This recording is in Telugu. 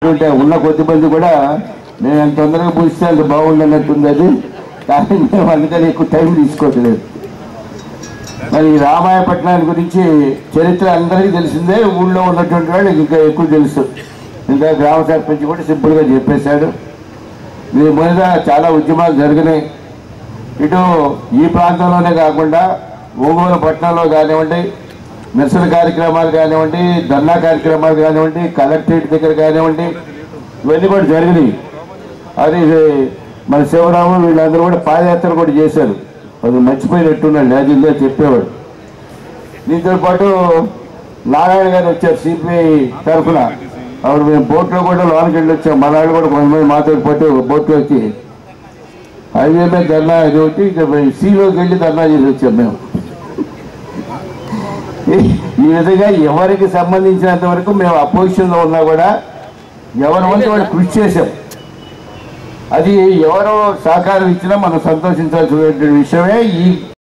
ఉంటే ఉన్న కొద్ది మంది కూడా మేము ఎంత తొందరగా పూస్తే అంత బాగుండన్నట్టుంది అది కానీ మేము అందుకని ఎక్కువ టైం తీసుకోవట్లేదు మరి ఈ రామాయపట్నాన్ని గురించి చరిత్ర అందరికీ తెలిసిందే ఊళ్ళో ఉన్నటువంటి వాళ్ళకి ఇంకా ఎక్కువ తెలుసు ఇంకా గ్రామ సర్పంచ్ కూడా సింపుల్గా చెప్పేశాడు దీని మీద చాలా ఉద్యమాలు జరిగినాయి ఇటు ఈ ప్రాంతంలోనే కాకుండా ఒంగోలు పట్టణంలో కానివ్వండి నిరసన కార్యక్రమాలు కానివ్వండి ధర్నా కార్యక్రమాలు కానివ్వండి కలెక్టరేట్ దగ్గర కానివ్వండి ఇవన్నీ కూడా జరిగినాయి అది మన శివరాము వీళ్ళందరూ కూడా పాదయాత్ర కూడా చేశారు అది మర్చిపోయినట్టున్నాడు అది ఇందో చెప్పేవాడు దీంతో పాటు నారాయణ గారు వచ్చారు సిపిఐ తరఫున అప్పుడు మేము బోట్లో కూడా లోనికి వెళ్ళి వచ్చాం మన వాళ్ళు కూడా కొంతమంది మాతో పాటు బోట్లోకి హైవే మీద ధర్నా ఇది ఒకటి ఇక సీలోకి వెళ్ళి ధర్నా చేసి వచ్చాం మేము ఈ- ఈ విధంగా ఎవరికి సంబంధించినంత వరకు మేము అపోజిషన్లో ఉన్నా కూడా ఎవరి వంతు వాళ్ళు కృషి చేశాం అది ఎవరో సహకారం ఇచ్చినా మనం సంతోషించాల్సిన విషయమే ఈ